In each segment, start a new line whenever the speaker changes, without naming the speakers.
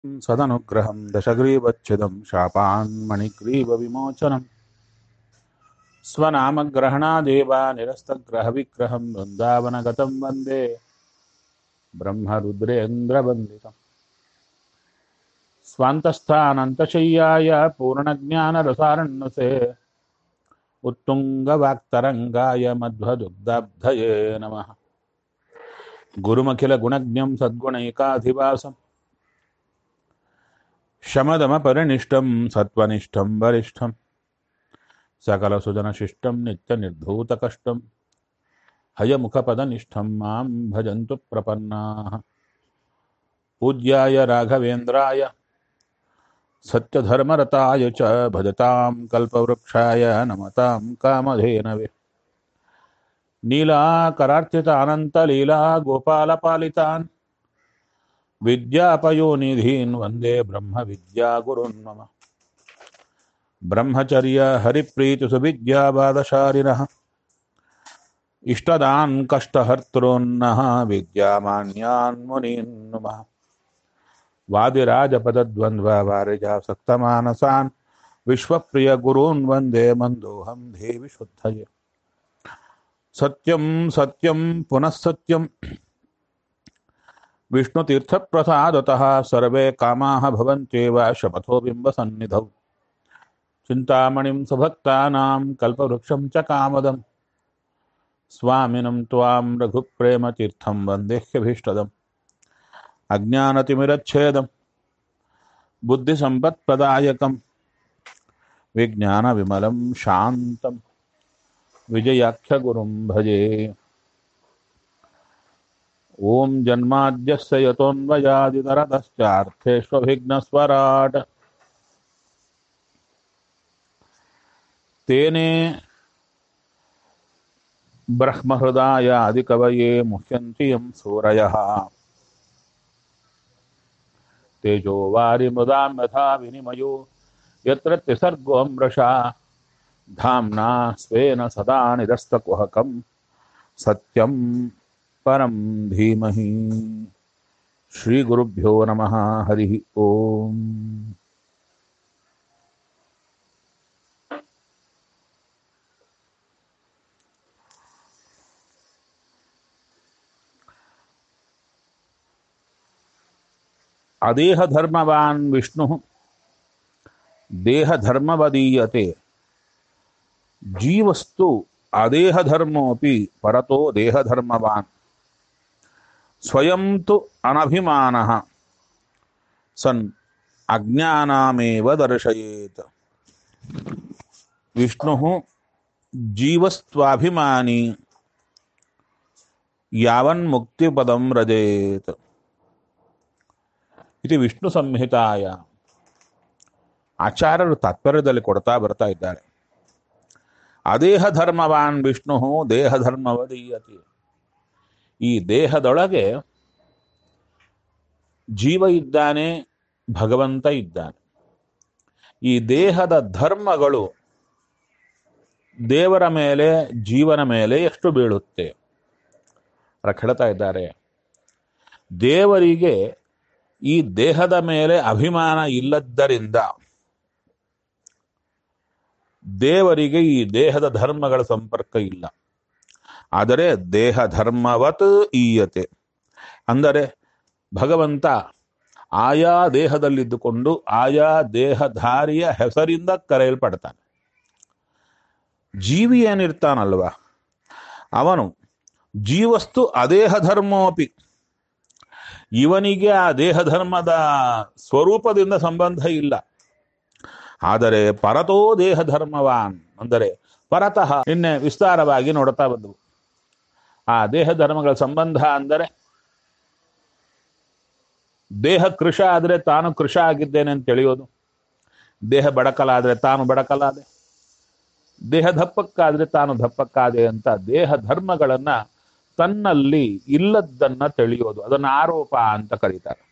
सदनुग्रहं दशग्रीवच्छिदं शापान्मणिग्रीवविमोचनम् स्वनामग्रहणादेव निरस्तग्रहविग्रहं वृन्दावनगतं वन्दे ब्रह्मरुद्रेन्द्रवन्दितम् स्वान्तस्थानन्तशय्याय पूर्णज्ञानरसारण्यसे उत्तुङ्गवाक्तरङ्गाय मध्वदुग्धाब्धये नमः गुरुमखिलगुणज्ञं सद्गुणैकाधिवासम् शमदमपरिनिष्टं सत्त्वनिष्ठं वरिष्ठं सकलसुजनशिष्टं नित्यनिर्धूतकष्टं हयमुखपदनिष्ठं मां भजन्तु प्रपन्नाः पूज्याय राघवेन्द्राय सत्यधर्मरताय च भजतां कल्पवृक्षाय नमतां कामधेनवे नीलाकरार्चितानन्तलीला गोपालपालितान् विद्यापयोनिधीन् वन्दे ब्रह्मविद्यागुरुन् मम ब्रह्मचर्य हरिप्रीतिसुविद्याबादशारिणः इष्टदान् कष्टहर्तॄन्नः विद्यामान्यान् मुनीन् नुमः वादिराजपदद्वन्द्ववारिजासक्तमानसान् विश्वप्रियगुरून् वन्दे मन्दोऽहं देवि शुद्धये सत्यं सत्यं पुनः सत्यं विष्णुतीर्थप्रसादतः सर्वे कामाः भवन्त्येव शपथो बिम्बसन्निधौ चिन्तामणिं सुभक्तानां कल्पवृक्षं च कामदं स्वामिनं त्वां रघुप्रेमतीर्थं वन्देह्यभीष्टदम् अज्ञानतिमिरच्छेदं बुद्धिसम्पत्प्रदायकं विज्ञानविमलं शान्तं विजयाख्यगुरुं भजे ॐ जन्माद्यस्य यतोऽन्वयादितरतश्चार्थेष्वभिघ्नस्वराट् तेने ब्रह्महृदाय आदिकवये मुह्यन्ति यं सूरयः तेजो वारिमृदां यथा विनिमयो यत्र त्रिसर्गोऽमृषा धाम्ना स्वेन सदा निरस्तकुहकं सत्यं परं धीमहि श्रीगुरुभ्यो नमः हरिः ओम् अदेहधर्मवान् विष्णुः देहधर्मवदीयते जीवस्तु अदेहधर्मोऽपि परतो देहधर्मवान् स्वयं तु अनभिमानः सन् अज्ञानामेव दर्शयेत् विष्णुः जीवस्त्वाभिमानी यावन्मुक्तिपदं व्रजेत् ಇದು ವಿಷ್ಣು ಸಂಹಿತಾಯ ಆಚಾರ್ಯರು ತಾತ್ಪರ್ಯದಲ್ಲಿ ಕೊಡ್ತಾ ಬರ್ತಾ ಇದ್ದಾರೆ ಅದೇಹ ಧರ್ಮವಾನ್ ವಿಷ್ಣು ದೇಹ ಧರ್ಮವದೀಯತಿ ಈ ದೇಹದೊಳಗೆ ಜೀವ ಇದ್ದಾನೆ ಭಗವಂತ ಇದ್ದಾನೆ ಈ ದೇಹದ ಧರ್ಮಗಳು ದೇವರ ಮೇಲೆ ಜೀವನ ಮೇಲೆ ಎಷ್ಟು ಬೀಳುತ್ತೆ ಹೇಳ್ತಾ ಇದ್ದಾರೆ ದೇವರಿಗೆ ಈ ದೇಹದ ಮೇಲೆ ಅಭಿಮಾನ ಇಲ್ಲದ್ದರಿಂದ ದೇವರಿಗೆ ಈ ದೇಹದ ಧರ್ಮಗಳ ಸಂಪರ್ಕ ಇಲ್ಲ ಆದರೆ ದೇಹ ಧರ್ಮವತ್ ಈಯತೆ ಅಂದರೆ ಭಗವಂತ ಆಯಾ ದೇಹದಲ್ಲಿದ್ದುಕೊಂಡು ಆಯಾ ದೇಹಧಾರಿಯ ಹೆಸರಿಂದ ಕರೆಯಲ್ಪಡ್ತಾನೆ ಜೀವಿ ಏನಿರ್ತಾನಲ್ವ ಅವನು ಜೀವಸ್ತು ಅದೇಹ ಧರ್ಮೋಪಿ ಇವನಿಗೆ ಆ ದೇಹ ಧರ್ಮದ ಸ್ವರೂಪದಿಂದ ಸಂಬಂಧ ಇಲ್ಲ ಆದರೆ ಪರತೋ ದೇಹ ಧರ್ಮವಾನ್ ಅಂದರೆ ಪರತಃ ನಿನ್ನೆ ವಿಸ್ತಾರವಾಗಿ ನೋಡ್ತಾ ಬಂದವು ಆ ದೇಹ ಧರ್ಮಗಳ ಸಂಬಂಧ ಅಂದರೆ ದೇಹ ಕೃಷ ಆದರೆ ತಾನು ಕೃಷ ಆಗಿದ್ದೇನೆ ಅಂತ ತಿಳಿಯೋದು ದೇಹ ಬಡಕಲಾದ್ರೆ ತಾನು ಬಡಕಲಾದೆ ದೇಹ ದಪ್ಪಕ್ಕಾದ್ರೆ ತಾನು ದಪ್ಪಕ್ಕಾದೆ ಅಂತ ದೇಹ ಧರ್ಮಗಳನ್ನ ತನ್ನಲ್ಲಿ ಇಲ್ಲದ್ದನ್ನ ತಿಳಿಯೋದು ಅದನ್ನ ಆರೋಪ ಅಂತ ಕರೀತಾರೆ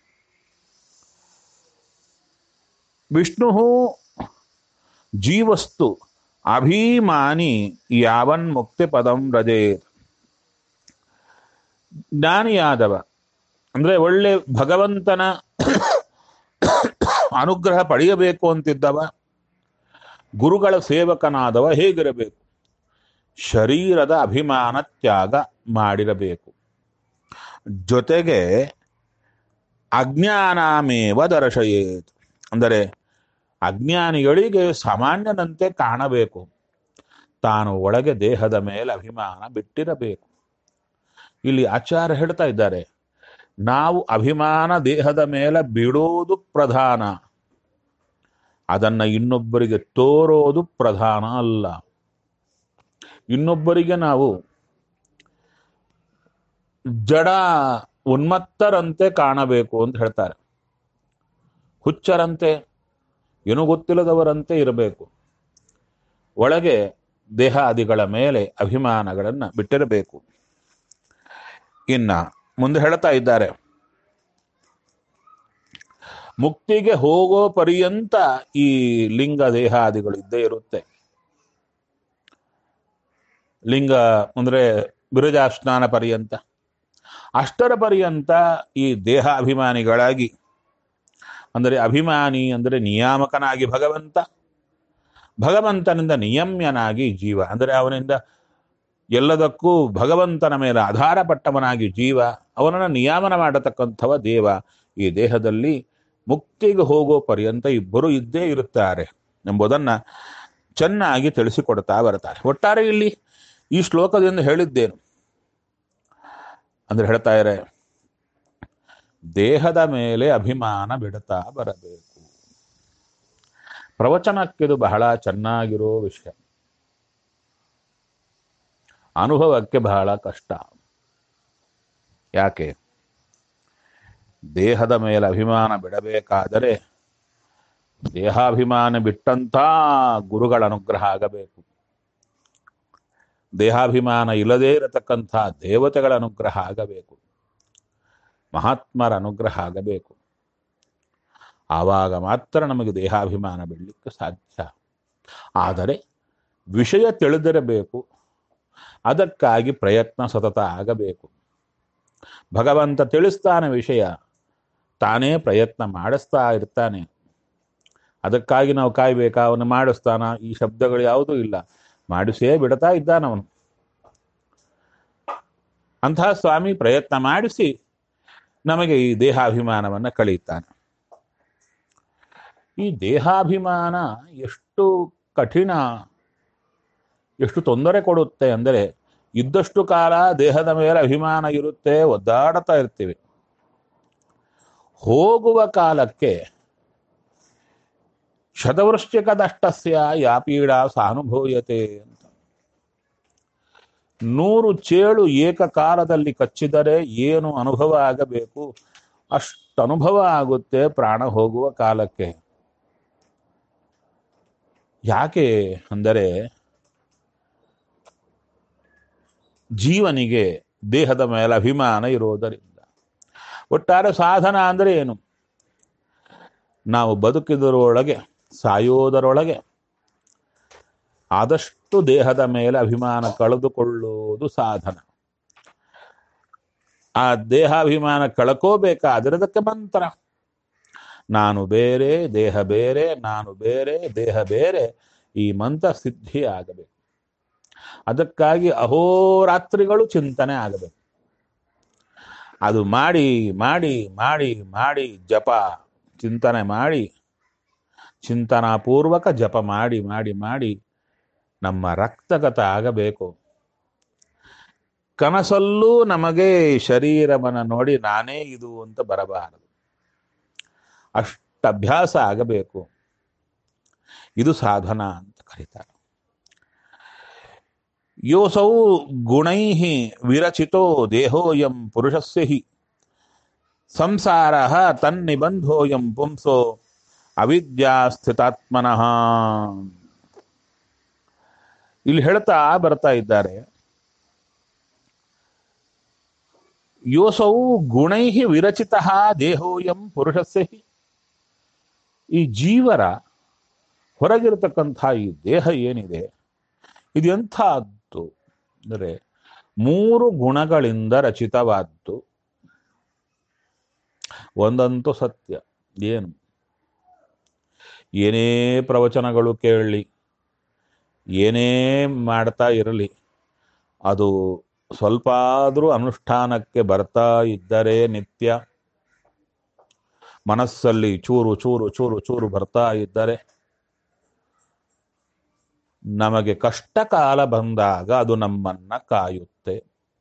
ವಿಷ್ಣು ಜೀವಸ್ತು ಅಭಿಮಾನಿ ಯಾವನ್ ಮುಕ್ತಿ ಪದಂ ರಜೆ ಜ್ಞಾನಿಯಾದವ ಅಂದ್ರೆ ಒಳ್ಳೆ ಭಗವಂತನ ಅನುಗ್ರಹ ಪಡೆಯಬೇಕು ಅಂತಿದ್ದವ ಗುರುಗಳ ಸೇವಕನಾದವ ಹೇಗಿರಬೇಕು ಶರೀರದ ಅಭಿಮಾನ ತ್ಯಾಗ ಮಾಡಿರಬೇಕು ಜೊತೆಗೆ ಅಜ್ಞಾನಮೇವ ದರ್ಶಯೇತ್ ಅಂದರೆ ಅಜ್ಞಾನಿಗಳಿಗೆ ಸಾಮಾನ್ಯನಂತೆ ಕಾಣಬೇಕು ತಾನು ಒಳಗೆ ದೇಹದ ಮೇಲೆ ಅಭಿಮಾನ ಬಿಟ್ಟಿರಬೇಕು ಇಲ್ಲಿ ಆಚಾರ್ಯ ಹೇಳ್ತಾ ಇದ್ದಾರೆ ನಾವು ಅಭಿಮಾನ ದೇಹದ ಮೇಲೆ ಬಿಡೋದು ಪ್ರಧಾನ ಅದನ್ನ ಇನ್ನೊಬ್ಬರಿಗೆ ತೋರೋದು ಪ್ರಧಾನ ಅಲ್ಲ ಇನ್ನೊಬ್ಬರಿಗೆ ನಾವು ಜಡ ಉನ್ಮತ್ತರಂತೆ ಕಾಣಬೇಕು ಅಂತ ಹೇಳ್ತಾರೆ ಹುಚ್ಚರಂತೆ ಏನೂ ಗೊತ್ತಿಲ್ಲದವರಂತೆ ಇರಬೇಕು ಒಳಗೆ ದೇಹಾದಿಗಳ ಮೇಲೆ ಅಭಿಮಾನಗಳನ್ನು ಬಿಟ್ಟಿರಬೇಕು ಇನ್ನ ಮುಂದೆ ಹೇಳ್ತಾ ಇದ್ದಾರೆ ಮುಕ್ತಿಗೆ ಹೋಗೋ ಪರ್ಯಂತ ಈ ಲಿಂಗ ದೇಹಾದಿಗಳು ಇದ್ದೇ ಇರುತ್ತೆ ಲಿಂಗ ಅಂದ್ರೆ ಬಿರುಜಾಸ್ನಾನ ಪರ್ಯಂತ ಅಷ್ಟರ ಪರ್ಯಂತ ಈ ದೇಹ ಅಭಿಮಾನಿಗಳಾಗಿ ಅಂದರೆ ಅಭಿಮಾನಿ ಅಂದರೆ ನಿಯಾಮಕನಾಗಿ ಭಗವಂತ ಭಗವಂತನಿಂದ ನಿಯಮ್ಯನಾಗಿ ಜೀವ ಅಂದರೆ ಅವನಿಂದ ಎಲ್ಲದಕ್ಕೂ ಭಗವಂತನ ಮೇಲೆ ಆಧಾರಪಟ್ಟವನಾಗಿ ಜೀವ ಅವನನ್ನು ನಿಯಾಮನ ಮಾಡತಕ್ಕಂಥವ ದೇವ ಈ ದೇಹದಲ್ಲಿ ಮುಕ್ತಿಗೆ ಹೋಗೋ ಪರ್ಯಂತ ಇಬ್ಬರು ಇದ್ದೇ ಇರುತ್ತಾರೆ ಎಂಬುದನ್ನ ಚೆನ್ನಾಗಿ ತಿಳಿಸಿಕೊಡ್ತಾ ಬರ್ತಾರೆ ಒಟ್ಟಾರೆ ಇಲ್ಲಿ ಈ ಶ್ಲೋಕದಿಂದ ಹೇಳಿದ್ದೇನು ಅಂದ್ರೆ ಹೇಳ್ತಾ ಇರೆ ದೇಹದ ಮೇಲೆ ಅಭಿಮಾನ ಬಿಡುತ್ತಾ ಬರಬೇಕು ಪ್ರವಚನಕ್ಕಿದು ಬಹಳ ಚೆನ್ನಾಗಿರೋ ವಿಷಯ ಅನುಭವಕ್ಕೆ ಬಹಳ ಕಷ್ಟ ಯಾಕೆ ದೇಹದ ಮೇಲೆ ಅಭಿಮಾನ ಬಿಡಬೇಕಾದರೆ ದೇಹಾಭಿಮಾನ ಬಿಟ್ಟಂತ ಗುರುಗಳ ಅನುಗ್ರಹ ಆಗಬೇಕು ದೇಹಾಭಿಮಾನ ಇಲ್ಲದೇ ಇರತಕ್ಕಂಥ ದೇವತೆಗಳ ಅನುಗ್ರಹ ಆಗಬೇಕು ಮಹಾತ್ಮರ ಅನುಗ್ರಹ ಆಗಬೇಕು ಆವಾಗ ಮಾತ್ರ ನಮಗೆ ದೇಹಾಭಿಮಾನ ಬಿಡಲಿಕ್ಕೆ ಸಾಧ್ಯ ಆದರೆ ವಿಷಯ ತಿಳಿದಿರಬೇಕು ಅದಕ್ಕಾಗಿ ಪ್ರಯತ್ನ ಸತತ ಆಗಬೇಕು ಭಗವಂತ ತಿಳಿಸ್ತಾನೆ ವಿಷಯ ತಾನೇ ಪ್ರಯತ್ನ ಮಾಡಿಸ್ತಾ ಇರ್ತಾನೆ ಅದಕ್ಕಾಗಿ ನಾವು ಕಾಯ್ಬೇಕಾ ಅವನು ಮಾಡಿಸ್ತಾನ ಈ ಶಬ್ದಗಳು ಯಾವುದೂ ಇಲ್ಲ ಮಾಡಿಸೇ ಬಿಡ್ತಾ ಇದ್ದಾನವನು ಅಂತಹ ಸ್ವಾಮಿ ಪ್ರಯತ್ನ ಮಾಡಿಸಿ ನಮಗೆ ಈ ದೇಹಾಭಿಮಾನವನ್ನು ಕಳೀತಾನೆ ಈ ದೇಹಾಭಿಮಾನ ಎಷ್ಟು ಕಠಿಣ ಎಷ್ಟು ತೊಂದರೆ ಕೊಡುತ್ತೆ ಅಂದರೆ ಇದ್ದಷ್ಟು ಕಾಲ ದೇಹದ ಮೇಲೆ ಅಭಿಮಾನ ಇರುತ್ತೆ ಒದ್ದಾಡ್ತಾ ಇರ್ತೀವಿ ಹೋಗುವ ಕಾಲಕ್ಕೆ ಶತವೃಶ್ಚಿಕದಷ್ಟಸ್ಯ ಯಾ ಪೀಡ ಸಾನುಭೂಯತೆ ಅಂತ ನೂರು ಚೇಳು ಏಕಕಾಲದಲ್ಲಿ ಕಚ್ಚಿದರೆ ಏನು ಅನುಭವ ಆಗಬೇಕು ಅಷ್ಟು ಅನುಭವ ಆಗುತ್ತೆ ಪ್ರಾಣ ಹೋಗುವ ಕಾಲಕ್ಕೆ ಯಾಕೆ ಅಂದರೆ ಜೀವನಿಗೆ ದೇಹದ ಮೇಲೆ ಅಭಿಮಾನ ಇರೋದರಿಂದ ಒಟ್ಟಾರೆ ಸಾಧನ ಅಂದರೆ ಏನು ನಾವು ಬದುಕಿದರೊಳಗೆ ಸಾಯೋದರೊಳಗೆ ಆದಷ್ಟು ದೇಹದ ಮೇಲೆ ಅಭಿಮಾನ ಕಳೆದುಕೊಳ್ಳುವುದು ಸಾಧನ ಆ ದೇಹಾಭಿಮಾನ ಕಳ್ಕೋಬೇಕಾದ್ರೆ ಅದಕ್ಕೆ ಮಂತ್ರ ನಾನು ಬೇರೆ ದೇಹ ಬೇರೆ ನಾನು ಬೇರೆ ದೇಹ ಬೇರೆ ಈ ಮಂತ್ರ ಸಿದ್ಧಿ ಆಗಬೇಕು ಅದಕ್ಕಾಗಿ ಅಹೋರಾತ್ರಿಗಳು ಚಿಂತನೆ ಆಗಬೇಕು ಅದು ಮಾಡಿ ಮಾಡಿ ಮಾಡಿ ಮಾಡಿ ಜಪ ಚಿಂತನೆ ಮಾಡಿ ಚಿಂತನಾಪೂರ್ವಕ ಜಪ ಮಾಡಿ ಮಾಡಿ ಮಾಡಿ ನಮ್ಮ ರಕ್ತಗತ ಆಗಬೇಕು ಕನಸಲ್ಲೂ ನಮಗೆ ಶರೀರವನ್ನು ನೋಡಿ ನಾನೇ ಇದು ಅಂತ ಬರಬಾರದು ಅಷ್ಟ ಅಭ್ಯಾಸ ಆಗಬೇಕು ಇದು ಸಾಧನ ಅಂತ ಕರೀತಾರೆ ಯೋಸೌ ಗುಣೈ ವಿರಚಿತೋ ದೇಹೋಯಂ ಪುರುಷಸ್ಯ ಹಿ ಸಂಸಾರ ತನ್ನಿಬಂಧೋಯಂ ಪುಂಸೋ ಅವಿದ್ಯಾ ಸ್ಥಿತಾತ್ಮನಃ ಇಲ್ಲಿ ಹೇಳ್ತಾ ಬರ್ತಾ ಇದ್ದಾರೆ ಯೋಸೌ ಗುಣೈ ವಿರಚಿತ ದೇಹೋಯಂ ಪುರುಷಸ್ಯ ಹಿ ಈ ಜೀವರ ಹೊರಗಿರತಕ್ಕಂಥ ಈ ದೇಹ ಏನಿದೆ ಇದು ಎಂಥದ್ದು ಅಂದರೆ ಮೂರು ಗುಣಗಳಿಂದ ರಚಿತವಾದ್ದು ಒಂದಂತೂ ಸತ್ಯ ಏನು ಏನೇ ಪ್ರವಚನಗಳು ಕೇಳಲಿ ಏನೇ ಮಾಡ್ತಾ ಇರಲಿ ಅದು ಸ್ವಲ್ಪ ಆದರೂ ಅನುಷ್ಠಾನಕ್ಕೆ ಬರ್ತಾ ಇದ್ದರೆ ನಿತ್ಯ ಮನಸ್ಸಲ್ಲಿ ಚೂರು ಚೂರು ಚೂರು ಚೂರು ಬರ್ತಾ ಇದ್ದರೆ ನಮಗೆ ಕಷ್ಟ ಕಾಲ ಬಂದಾಗ ಅದು ನಮ್ಮನ್ನ ಕಾಯುತ್ತೆ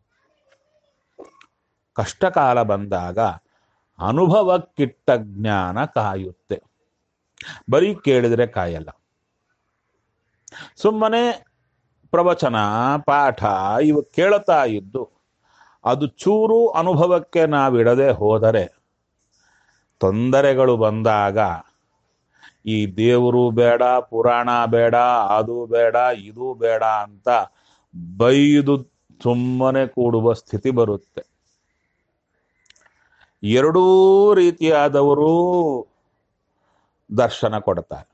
ಕಷ್ಟ ಕಾಲ ಬಂದಾಗ ಅನುಭವಕ್ಕಿಟ್ಟ ಜ್ಞಾನ ಕಾಯುತ್ತೆ ಬರೀ ಕೇಳಿದ್ರೆ ಕಾಯಲ್ಲ ಸುಮ್ಮನೆ ಪ್ರವಚನ ಪಾಠ ಇವು ಕೇಳುತ್ತಾ ಇದ್ದು ಅದು ಚೂರು ಅನುಭವಕ್ಕೆ ನಾವಿಡದೆ ಹೋದರೆ ತೊಂದರೆಗಳು ಬಂದಾಗ ಈ ದೇವರು ಬೇಡ ಪುರಾಣ ಬೇಡ ಅದು ಬೇಡ ಇದು ಬೇಡ ಅಂತ ಬೈದು ಸುಮ್ಮನೆ ಕೂಡುವ ಸ್ಥಿತಿ ಬರುತ್ತೆ ಎರಡೂ ರೀತಿಯಾದವರು ದರ್ಶನ ಕೊಡ್ತಾರೆ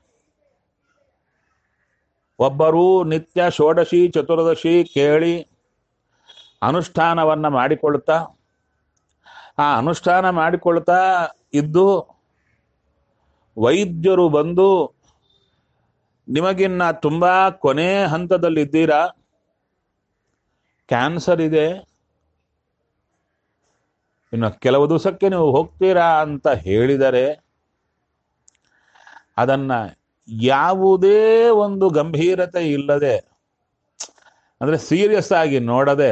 ಒಬ್ಬರು ನಿತ್ಯ ಷೋಡಶಿ ಚತುರ್ದಶಿ ಕೇಳಿ ಅನುಷ್ಠಾನವನ್ನ ಮಾಡಿಕೊಳ್ತಾ ಆ ಅನುಷ್ಠಾನ ಮಾಡಿಕೊಳ್ತಾ ಇದ್ದು ವೈದ್ಯರು ಬಂದು ನಿಮಗಿನ್ನ ತುಂಬಾ ಕೊನೆ ಹಂತದಲ್ಲಿದ್ದೀರಾ ಕ್ಯಾನ್ಸರ್ ಇದೆ ಇನ್ನು ಕೆಲವು ದಿವಸಕ್ಕೆ ನೀವು ಹೋಗ್ತೀರಾ ಅಂತ ಹೇಳಿದರೆ ಅದನ್ನ ಯಾವುದೇ ಒಂದು ಗಂಭೀರತೆ ಇಲ್ಲದೆ ಅಂದ್ರೆ ಸೀರಿಯಸ್ ಆಗಿ ನೋಡದೆ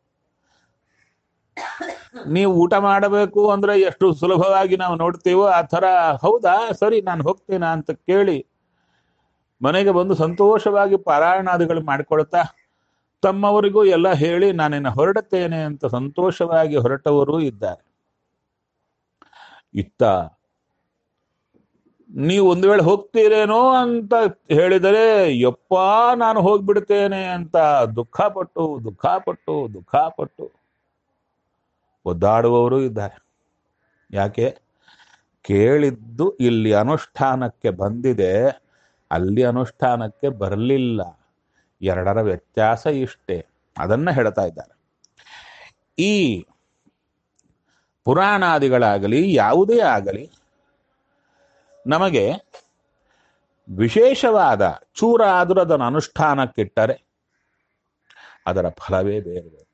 ನೀವು ಊಟ ಮಾಡಬೇಕು ಅಂದ್ರೆ ಎಷ್ಟು ಸುಲಭವಾಗಿ ನಾವು ನೋಡ್ತೀವೋ ಆ ಥರ ಹೌದಾ ಸರಿ ನಾನು ಹೋಗ್ತೀನಾ ಅಂತ ಕೇಳಿ ಮನೆಗೆ ಬಂದು ಸಂತೋಷವಾಗಿ ಪಾರಾಯಣಾದಿಗಳು ಮಾಡಿಕೊಳ್ತಾ ತಮ್ಮವರಿಗೂ ಎಲ್ಲ ಹೇಳಿ ನಾನಿನ್ನ ಹೊರಡುತ್ತೇನೆ ಅಂತ ಸಂತೋಷವಾಗಿ ಹೊರಟವರು ಇದ್ದಾರೆ ಇತ್ತ ನೀವು ಒಂದು ವೇಳೆ ಹೋಗ್ತೀರೇನೋ ಅಂತ ಹೇಳಿದರೆ ಯಪ್ಪ ನಾನು ಹೋಗ್ಬಿಡ್ತೇನೆ ಅಂತ ದುಃಖಪಟ್ಟು ದುಃಖಪಟ್ಟು ದುಃಖಪಟ್ಟು ಒದ್ದಾಡುವವರು ಇದ್ದಾರೆ ಯಾಕೆ ಕೇಳಿದ್ದು ಇಲ್ಲಿ ಅನುಷ್ಠಾನಕ್ಕೆ ಬಂದಿದೆ ಅಲ್ಲಿ ಅನುಷ್ಠಾನಕ್ಕೆ ಬರಲಿಲ್ಲ ಎರಡರ ವ್ಯತ್ಯಾಸ ಇಷ್ಟೇ ಅದನ್ನ ಹೇಳ್ತಾ ಇದ್ದಾರೆ ಈ ಪುರಾಣಾದಿಗಳಾಗಲಿ ಯಾವುದೇ ಆಗಲಿ ನಮಗೆ ವಿಶೇಷವಾದ ಚೂರ ಆದರೂ ಅದನ್ನು ಅನುಷ್ಠಾನಕ್ಕಿಟ್ಟರೆ ಅದರ ಫಲವೇ ಬೇರೆ ಬೇರೆ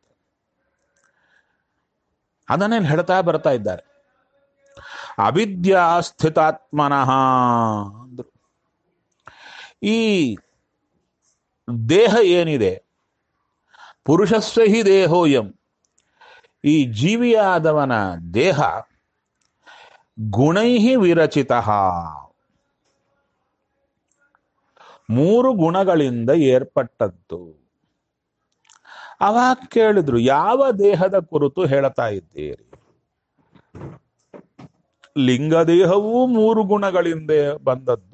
ಅದನ್ನೇ ಹೇಳ್ತಾ ಬರ್ತಾ ಇದ್ದಾರೆ ಅವಿದ್ಯಾ ಸ್ಥಿತಾತ್ಮನಃ ಅಂದ್ರು ಈ ದೇಹ ಏನಿದೆ ಪುರುಷಸ್ವ ಹಿ ದೇಹೋಯಂ ಈ ಜೀವಿಯಾದವನ ದೇಹ ಗುಣೈ ವಿರಚಿತ ಮೂರು ಗುಣಗಳಿಂದ ಏರ್ಪಟ್ಟದ್ದು ಅವಾಗ ಕೇಳಿದ್ರು ಯಾವ ದೇಹದ ಕುರಿತು ಹೇಳ್ತಾ ಇದ್ದೀರಿ ಲಿಂಗ ದೇಹವೂ ಮೂರು ಗುಣಗಳಿಂದ ಬಂದದ್ದು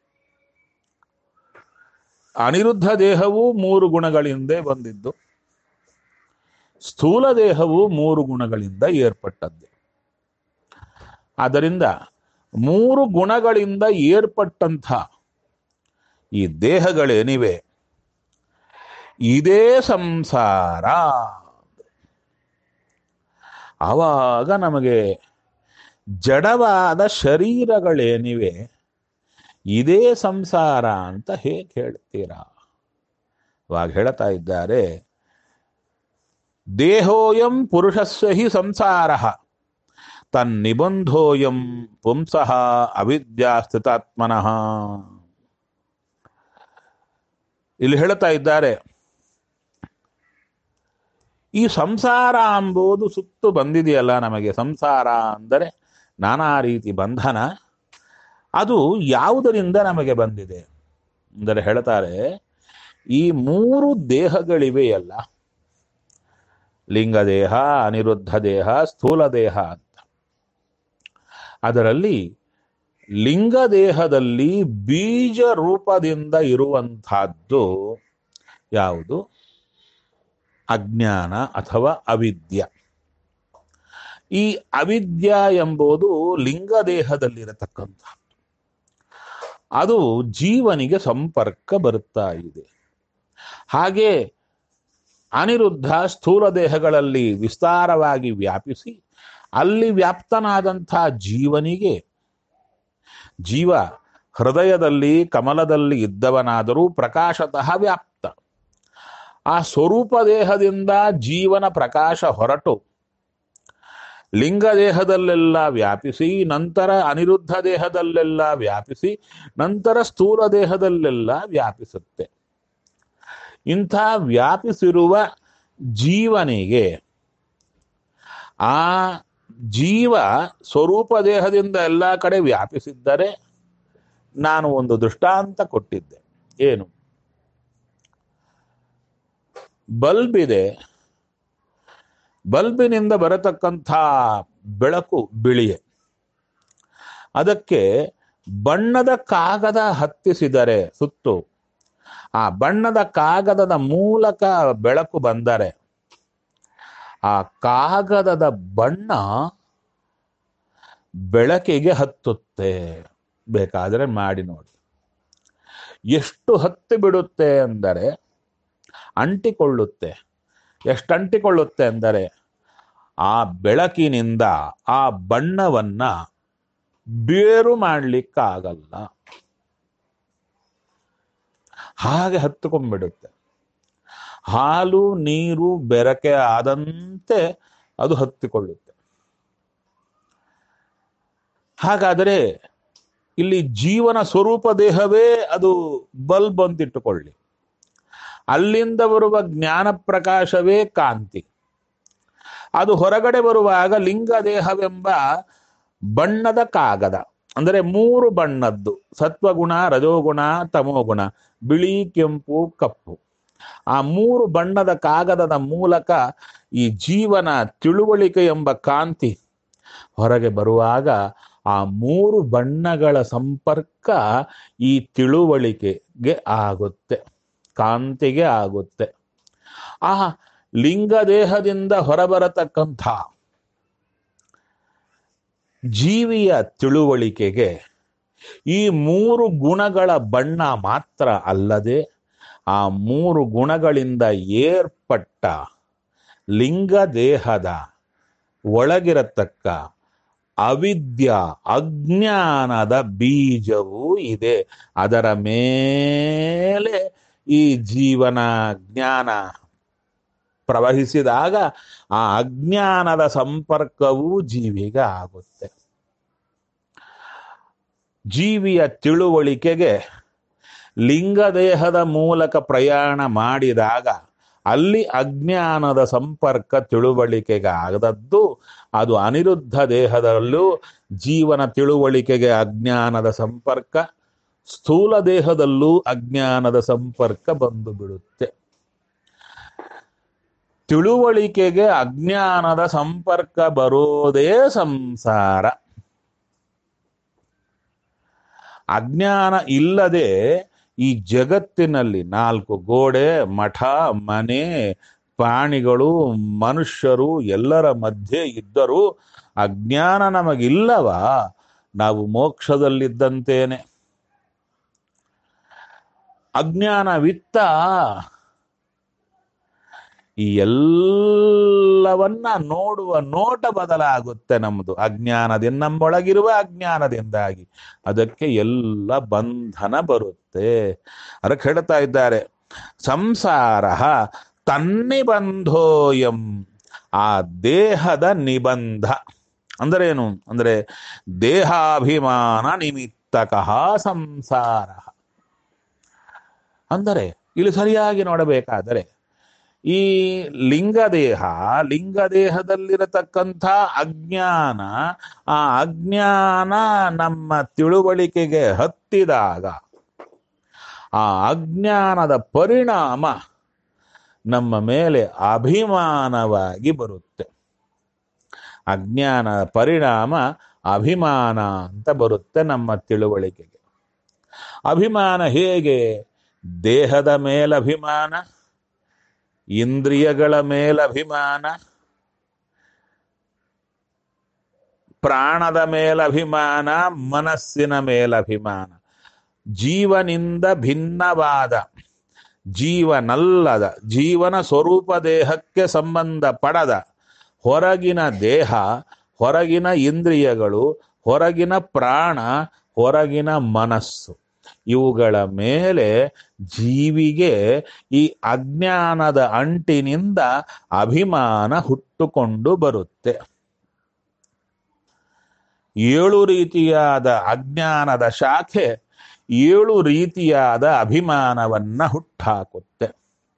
ಅನಿರುದ್ಧ ದೇಹವು ಮೂರು ಗುಣಗಳಿಂದ ಬಂದಿದ್ದು ಸ್ಥೂಲ ದೇಹವು ಮೂರು ಗುಣಗಳಿಂದ ಏರ್ಪಟ್ಟದ್ದು ಆದ್ದರಿಂದ ಮೂರು ಗುಣಗಳಿಂದ ಏರ್ಪಟ್ಟಂಥ ಈ ದೇಹಗಳೇನಿವೆ ಇದೇ ಸಂಸಾರ ಆವಾಗ ನಮಗೆ ಜಡವಾದ ಶರೀರಗಳೇನಿವೆ ಇದೇ ಸಂಸಾರ ಅಂತ ಹೇಗೆ ಹೇಳ್ತೀರಾ ಅವಾಗ ಹೇಳ್ತಾ ಇದ್ದಾರೆ ದೇಹೋಯಂ ಪುರುಷಸ್ಯ ಹಿ ಸಂಸಾರ ತನ್ನಿಬಂಧೋಯಂ ಪುಂಸಃ ಅವಿದ್ಯಾ ಸ್ಥಿತಾತ್ಮನಃ ಇಲ್ಲಿ ಹೇಳ್ತಾ ಇದ್ದಾರೆ ಈ ಸಂಸಾರ ಎಂಬುದು ಸುತ್ತು ಬಂದಿದೆಯಲ್ಲ ನಮಗೆ ಸಂಸಾರ ಅಂದರೆ ನಾನಾ ರೀತಿ ಬಂಧನ ಅದು ಯಾವುದರಿಂದ ನಮಗೆ ಬಂದಿದೆ ಅಂದರೆ ಹೇಳ್ತಾರೆ ಈ ಮೂರು ದೇಹಗಳಿವೆಯಲ್ಲ ಲಿಂಗದೇಹ ಅನಿರುದ್ಧ ದೇಹ ಸ್ಥೂಲ ದೇಹ ಅಂತ ಅದರಲ್ಲಿ ಲಿಂಗ ದೇಹದಲ್ಲಿ ಬೀಜ ರೂಪದಿಂದ ಇರುವಂತಹದ್ದು ಯಾವುದು ಅಜ್ಞಾನ ಅಥವಾ ಅವಿದ್ಯ ಈ ಅವಿದ್ಯ ಎಂಬುದು ಲಿಂಗ ದೇಹದಲ್ಲಿರತಕ್ಕಂಥ ಅದು ಜೀವನಿಗೆ ಸಂಪರ್ಕ ಬರುತ್ತಾ ಇದೆ ಹಾಗೆ ಅನಿರುದ್ಧ ಸ್ಥೂಲ ದೇಹಗಳಲ್ಲಿ ವಿಸ್ತಾರವಾಗಿ ವ್ಯಾಪಿಸಿ ಅಲ್ಲಿ ವ್ಯಾಪ್ತನಾದಂಥ ಜೀವನಿಗೆ ಜೀವ ಹೃದಯದಲ್ಲಿ ಕಮಲದಲ್ಲಿ ಇದ್ದವನಾದರೂ ಪ್ರಕಾಶತಃ ವ್ಯಾಪ್ತ ಆ ಸ್ವರೂಪ ದೇಹದಿಂದ ಜೀವನ ಪ್ರಕಾಶ ಹೊರಟು ಲಿಂಗ ದೇಹದಲ್ಲೆಲ್ಲ ವ್ಯಾಪಿಸಿ ನಂತರ ಅನಿರುದ್ಧ ದೇಹದಲ್ಲೆಲ್ಲ ವ್ಯಾಪಿಸಿ ನಂತರ ಸ್ಥೂಲ ದೇಹದಲ್ಲೆಲ್ಲ ವ್ಯಾಪಿಸುತ್ತೆ ಇಂಥ ವ್ಯಾಪಿಸಿರುವ ಜೀವನಿಗೆ ಆ ಜೀವ ಸ್ವರೂಪ ದೇಹದಿಂದ ಎಲ್ಲ ಕಡೆ ವ್ಯಾಪಿಸಿದ್ದರೆ ನಾನು ಒಂದು ದೃಷ್ಟಾಂತ ಕೊಟ್ಟಿದ್ದೆ ಏನು ಬಲ್ಬ್ ಇದೆ ಬಲ್ಬಿನಿಂದ ಬರತಕ್ಕಂಥ ಬೆಳಕು ಬಿಳಿಯೆ ಅದಕ್ಕೆ ಬಣ್ಣದ ಕಾಗದ ಹತ್ತಿಸಿದರೆ ಸುತ್ತು ಆ ಬಣ್ಣದ ಕಾಗದದ ಮೂಲಕ ಬೆಳಕು ಬಂದರೆ ಆ ಕಾಗದದ ಬಣ್ಣ ಬೆಳಕಿಗೆ ಹತ್ತುತ್ತೆ ಬೇಕಾದರೆ ಮಾಡಿ ನೋಡಿ ಎಷ್ಟು ಹತ್ತಿ ಬಿಡುತ್ತೆ ಅಂದರೆ ಅಂಟಿಕೊಳ್ಳುತ್ತೆ ಎಷ್ಟು ಅಂಟಿಕೊಳ್ಳುತ್ತೆ ಅಂದರೆ ಆ ಬೆಳಕಿನಿಂದ ಆ ಬಣ್ಣವನ್ನ ಬೇರು ಮಾಡಲಿಕ್ಕಾಗಲ್ಲ ಹಾಗೆ ಹತ್ತುಕೊಂಡ್ಬಿಡುತ್ತೆ ಹಾಲು ನೀರು ಬೆರಕೆ ಆದಂತೆ ಅದು ಹತ್ತಿಕೊಳ್ಳುತ್ತೆ ಹಾಗಾದರೆ ಇಲ್ಲಿ ಜೀವನ ಸ್ವರೂಪ ದೇಹವೇ ಅದು ಬಲ್ಬ್ ಅಂತಿಟ್ಟುಕೊಳ್ಳಿ ಅಲ್ಲಿಂದ ಬರುವ ಜ್ಞಾನ ಪ್ರಕಾಶವೇ ಕಾಂತಿ ಅದು ಹೊರಗಡೆ ಬರುವಾಗ ಲಿಂಗ ದೇಹವೆಂಬ ಬಣ್ಣದ ಕಾಗದ ಅಂದರೆ ಮೂರು ಬಣ್ಣದ್ದು ಸತ್ವಗುಣ ರಜೋಗುಣ ತಮೋಗುಣ ಬಿಳಿ ಕೆಂಪು ಕಪ್ಪು ಆ ಮೂರು ಬಣ್ಣದ ಕಾಗದದ ಮೂಲಕ ಈ ಜೀವನ ತಿಳುವಳಿಕೆ ಎಂಬ ಕಾಂತಿ ಹೊರಗೆ ಬರುವಾಗ ಆ ಮೂರು ಬಣ್ಣಗಳ ಸಂಪರ್ಕ ಈ ತಿಳುವಳಿಕೆಗೆ ಆಗುತ್ತೆ ಕಾಂತಿಗೆ ಆಗುತ್ತೆ ಆ ಲಿಂಗ ದೇಹದಿಂದ ಹೊರಬರತಕ್ಕಂಥ ಜೀವಿಯ ತಿಳುವಳಿಕೆಗೆ ಈ ಮೂರು ಗುಣಗಳ ಬಣ್ಣ ಮಾತ್ರ ಅಲ್ಲದೆ ಆ ಮೂರು ಗುಣಗಳಿಂದ ಏರ್ಪಟ್ಟ ಲಿಂಗ ದೇಹದ ಒಳಗಿರತಕ್ಕ ಅವಿದ್ಯ ಅಜ್ಞಾನದ ಬೀಜವೂ ಇದೆ ಅದರ ಮೇಲೆ ಈ ಜೀವನ ಜ್ಞಾನ ಪ್ರವಹಿಸಿದಾಗ ಆ ಅಜ್ಞಾನದ ಸಂಪರ್ಕವೂ ಜೀವಿಗೆ ಆಗುತ್ತೆ ಜೀವಿಯ ತಿಳುವಳಿಕೆಗೆ ಲಿಂಗ ದೇಹದ ಮೂಲಕ ಪ್ರಯಾಣ ಮಾಡಿದಾಗ ಅಲ್ಲಿ ಅಜ್ಞಾನದ ಸಂಪರ್ಕ ತಿಳುವಳಿಕೆಗೆ ಆಗದದ್ದು ಅದು ಅನಿರುದ್ಧ ದೇಹದಲ್ಲೂ ಜೀವನ ತಿಳುವಳಿಕೆಗೆ ಅಜ್ಞಾನದ ಸಂಪರ್ಕ ಸ್ಥೂಲ ದೇಹದಲ್ಲೂ ಅಜ್ಞಾನದ ಸಂಪರ್ಕ ಬಂದು ಬಿಡುತ್ತೆ ತಿಳುವಳಿಕೆಗೆ ಅಜ್ಞಾನದ ಸಂಪರ್ಕ ಬರೋದೇ ಸಂಸಾರ ಅಜ್ಞಾನ ಇಲ್ಲದೆ ಈ ಜಗತ್ತಿನಲ್ಲಿ ನಾಲ್ಕು ಗೋಡೆ ಮಠ ಮನೆ ಪ್ರಾಣಿಗಳು ಮನುಷ್ಯರು ಎಲ್ಲರ ಮಧ್ಯೆ ಇದ್ದರೂ ಅಜ್ಞಾನ ನಮಗಿಲ್ಲವಾ ನಾವು ಮೋಕ್ಷದಲ್ಲಿದ್ದಂತೇನೆ ಅಜ್ಞಾನವಿತ್ತ ಈ ಎಲ್ಲವನ್ನ ನೋಡುವ ನೋಟ ಬದಲಾಗುತ್ತೆ ನಮ್ಮದು ಅಜ್ಞಾನದಿಂದ ನಮ್ಮೊಳಗಿರುವ ಅಜ್ಞಾನದಿಂದಾಗಿ ಅದಕ್ಕೆ ಎಲ್ಲ ಬಂಧನ ಬರುತ್ತೆ ಅದಕ್ಕೆ ಹೇಳ್ತಾ ಇದ್ದಾರೆ ಸಂಸಾರ ತನ್ನಿಬಂಧೋಯಂ ಆ ದೇಹದ ನಿಬಂಧ ಅಂದರೇನು ಅಂದ್ರೆ ದೇಹಾಭಿಮಾನ ನಿಮಿತ್ತಕಃ ಸಂಸಾರ ಅಂದರೆ ಇಲ್ಲಿ ಸರಿಯಾಗಿ ನೋಡಬೇಕಾದರೆ ಈ ಲಿಂಗದೇಹ ಲಿಂಗದೇಹದಲ್ಲಿರತಕ್ಕಂಥ ಅಜ್ಞಾನ ಆ ಅಜ್ಞಾನ ನಮ್ಮ ತಿಳುವಳಿಕೆಗೆ ಹತ್ತಿದಾಗ ಆ ಅಜ್ಞಾನದ ಪರಿಣಾಮ ನಮ್ಮ ಮೇಲೆ ಅಭಿಮಾನವಾಗಿ ಬರುತ್ತೆ ಅಜ್ಞಾನ ಪರಿಣಾಮ ಅಭಿಮಾನ ಅಂತ ಬರುತ್ತೆ ನಮ್ಮ ತಿಳುವಳಿಕೆಗೆ ಅಭಿಮಾನ ಹೇಗೆ ದೇಹದ ಮೇಲಭಿಮಾನ ಇಂದ್ರಿಯಗಳ ಮೇಲಭಿಮಾನ ಪ್ರಾಣದ ಮೇಲಭಿಮಾನ ಮನಸ್ಸಿನ ಮೇಲಭಿಮಾನ ಜೀವನಿಂದ ಭಿನ್ನವಾದ ಜೀವನಲ್ಲದ ಜೀವನ ಸ್ವರೂಪ ದೇಹಕ್ಕೆ ಸಂಬಂಧ ಪಡದ ಹೊರಗಿನ ದೇಹ ಹೊರಗಿನ ಇಂದ್ರಿಯಗಳು ಹೊರಗಿನ ಪ್ರಾಣ ಹೊರಗಿನ ಮನಸ್ಸು ಇವುಗಳ ಮೇಲೆ ಜೀವಿಗೆ ಈ ಅಜ್ಞಾನದ ಅಂಟಿನಿಂದ ಅಭಿಮಾನ ಹುಟ್ಟುಕೊಂಡು ಬರುತ್ತೆ ಏಳು ರೀತಿಯಾದ ಅಜ್ಞಾನದ ಶಾಖೆ ಏಳು ರೀತಿಯಾದ ಅಭಿಮಾನವನ್ನ ಹುಟ್ಟಾಕುತ್ತೆ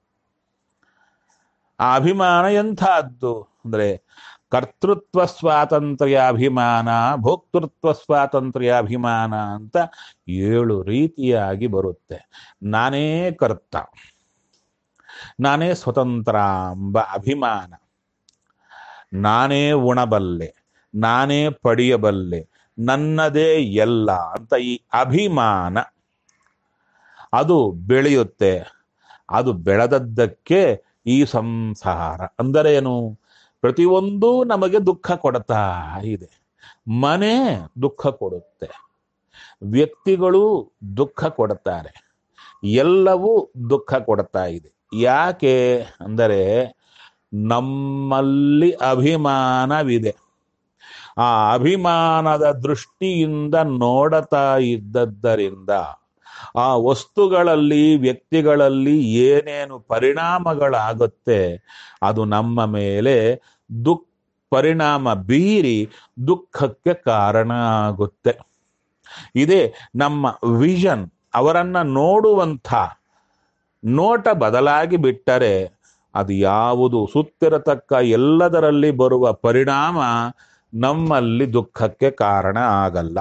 ಆ ಅಭಿಮಾನ ಎಂಥದ್ದು ಅಂದ್ರೆ ಕರ್ತೃತ್ವ ಸ್ವಾತಂತ್ರ್ಯ ಅಭಿಮಾನ ಭೋಕ್ತೃತ್ವ ಸ್ವಾತಂತ್ರ್ಯ ಅಭಿಮಾನ ಅಂತ ಏಳು ರೀತಿಯಾಗಿ ಬರುತ್ತೆ ನಾನೇ ಕರ್ತ ನಾನೇ ಸ್ವತಂತ್ರ ಎಂಬ ಅಭಿಮಾನ ನಾನೇ ಉಣಬಲ್ಲೆ ನಾನೇ ಪಡೆಯಬಲ್ಲೆ ನನ್ನದೇ ಎಲ್ಲ ಅಂತ ಈ ಅಭಿಮಾನ ಅದು ಬೆಳೆಯುತ್ತೆ ಅದು ಬೆಳೆದದ್ದಕ್ಕೆ ಈ ಸಂಸಾರ ಅಂದರೇನು ಪ್ರತಿಯೊಂದೂ ನಮಗೆ ದುಃಖ ಕೊಡ್ತಾ ಇದೆ ಮನೆ ದುಃಖ ಕೊಡುತ್ತೆ ವ್ಯಕ್ತಿಗಳು ದುಃಖ ಕೊಡುತ್ತಾರೆ ಎಲ್ಲವೂ ದುಃಖ ಕೊಡ್ತಾ ಇದೆ ಯಾಕೆ ಅಂದರೆ ನಮ್ಮಲ್ಲಿ ಅಭಿಮಾನವಿದೆ ಆ ಅಭಿಮಾನದ ದೃಷ್ಟಿಯಿಂದ ನೋಡತಾ ಇದ್ದದ್ದರಿಂದ ಆ ವಸ್ತುಗಳಲ್ಲಿ ವ್ಯಕ್ತಿಗಳಲ್ಲಿ ಏನೇನು ಪರಿಣಾಮಗಳಾಗುತ್ತೆ ಅದು ನಮ್ಮ ಮೇಲೆ ದುಃಖ ಪರಿಣಾಮ ಬೀರಿ ದುಃಖಕ್ಕೆ ಕಾರಣ ಆಗುತ್ತೆ ಇದೇ ನಮ್ಮ ವಿಷನ್ ಅವರನ್ನ ನೋಡುವಂಥ ನೋಟ ಬದಲಾಗಿ ಬಿಟ್ಟರೆ ಅದು ಯಾವುದು ಸುತ್ತಿರತಕ್ಕ ಎಲ್ಲದರಲ್ಲಿ ಬರುವ ಪರಿಣಾಮ ನಮ್ಮಲ್ಲಿ ದುಃಖಕ್ಕೆ ಕಾರಣ ಆಗಲ್ಲ